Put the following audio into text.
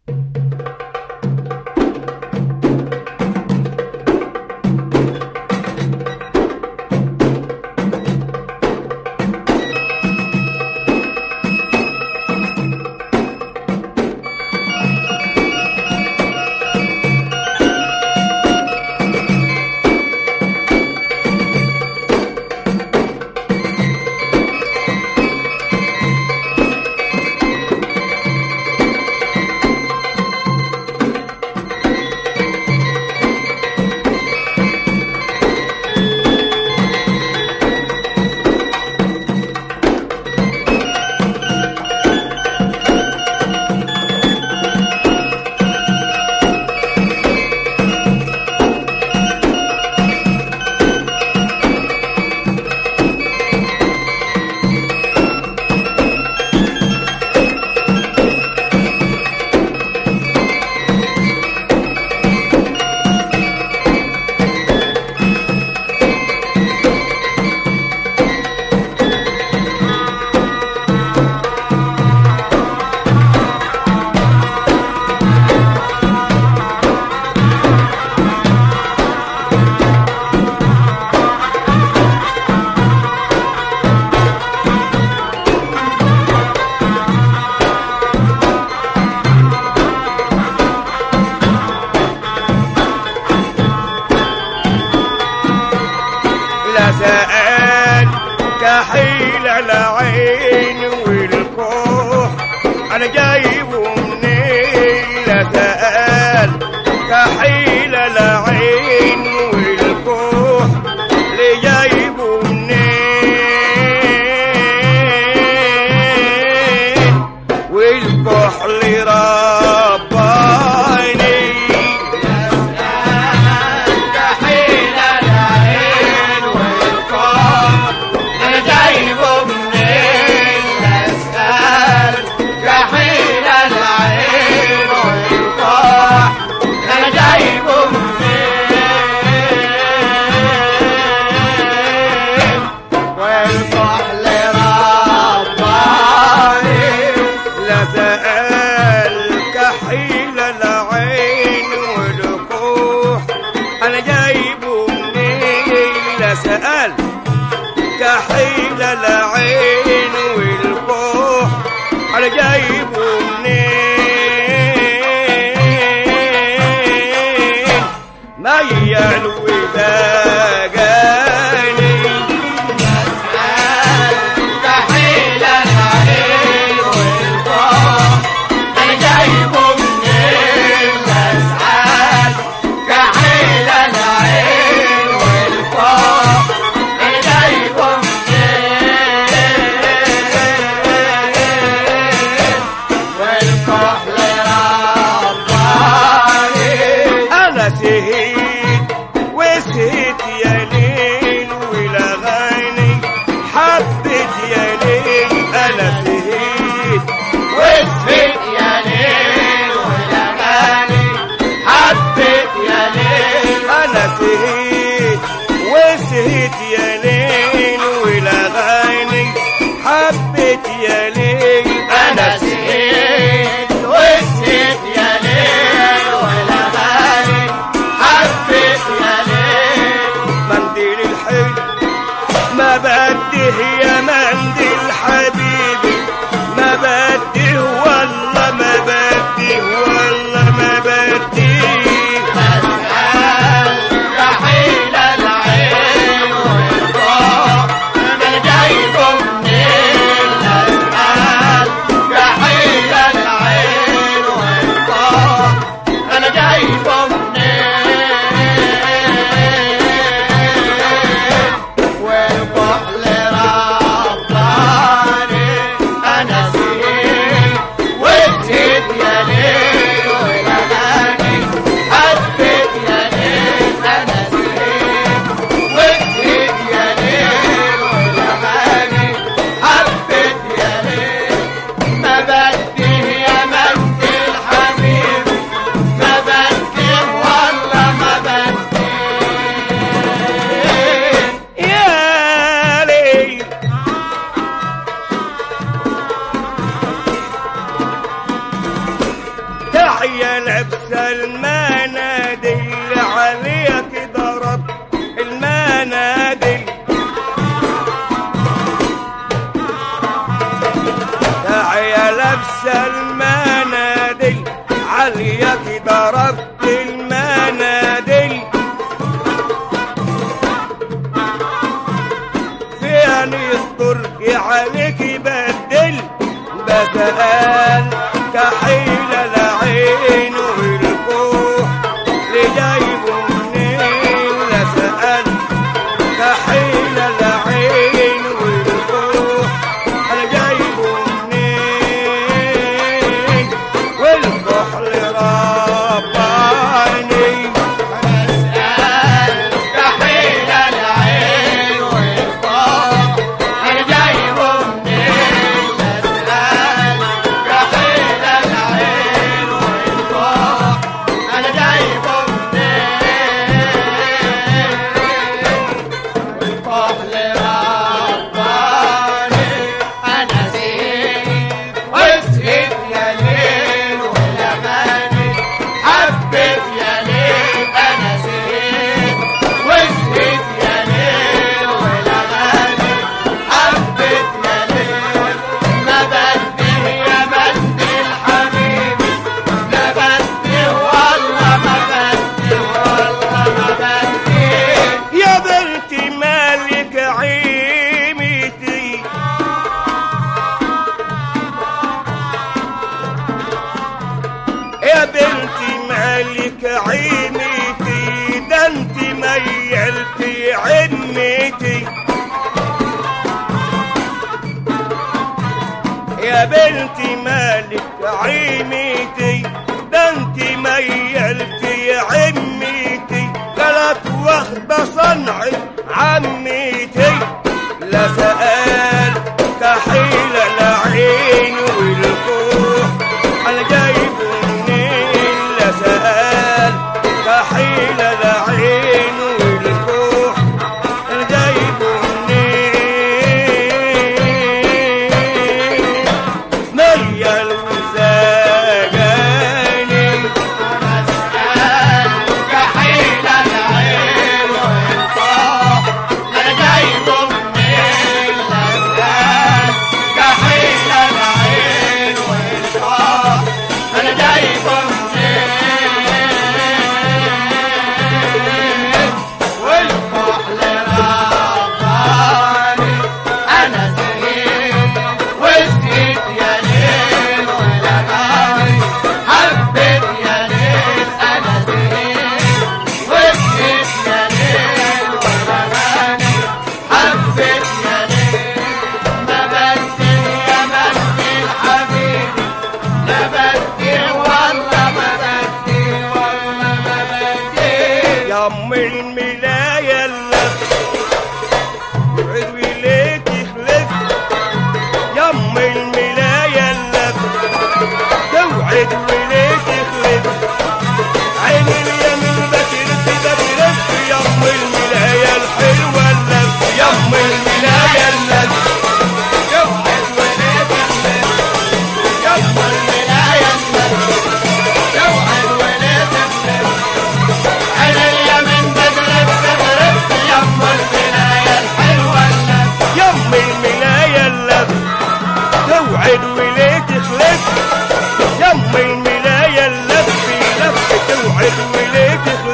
لا سأل كحيل العين والكوح أنا جايبه منين لا سأل كحيل العين والكوح اللي جايبه منين والكحل رباني كحيل العين والكوح أنا جايبه منين أسأل كحيل داعية لابسة المناديل عليك ضرب المناديل داعية لابسة المناديل عليك ضربت المناديل فين الضرق عليك بدل بسأل كحيل العين والكوح لجايبه منين لسأل كحيل العين والكوح انا جايبه منين والكحل رباني كحيل العين والفوق انا جايبه منين بسأل كحيل العين والفوق انا جايبه منين والفحل رباني انا زين واسهد يا ليل والاماني حبيت يا ليل انا زين واسهد يا ليل والاماني حبيت يا ليل ما بدي يا بدي الحبيبي لا بدي والله ما بدي والله ما بدي يا بنتي مالك عيمتي يا بنتي مالك عيمتي ده انت ميلتي عمتي يا بنتي مالك عيمتي ده انت ميلتي عمتي قالت واخدة صنعي عمتي لا سأل كحيل العين والكوح انا جايب منين لا سأل كحيل العين والكوح انا جايب منين ميل وزاجاني كحيل العين والفوق انا جايبه منين لسان كحيل العين والفوق انا جايبه منين والفحل رباني انا زهيد وزهيد يا ليل والاماني حبيت يا ليل انا زهيد وزهيد يا ليل والاماني حبيت يا ليل ما بدي يا بدي الحبيبي لا بدي والله ما بدي والله ما بدي يا ام الملاية اللف عدوي ليك يخلف يا ام الملاية اللف توعد وليك يخلف عين اليمين بتلف بتلف يا ام الملاية الحلوة اللف يا ام الملاية اللف يوعد وليد يخلف يوم الولاية يوعد وليد يخلف على اليمين بتلف تغرب يوم الولاية الحلوة اللف يا ام الملاية اللف توعد وليك تخلف يا ام الملاية اللف لف توعد وليك تخلف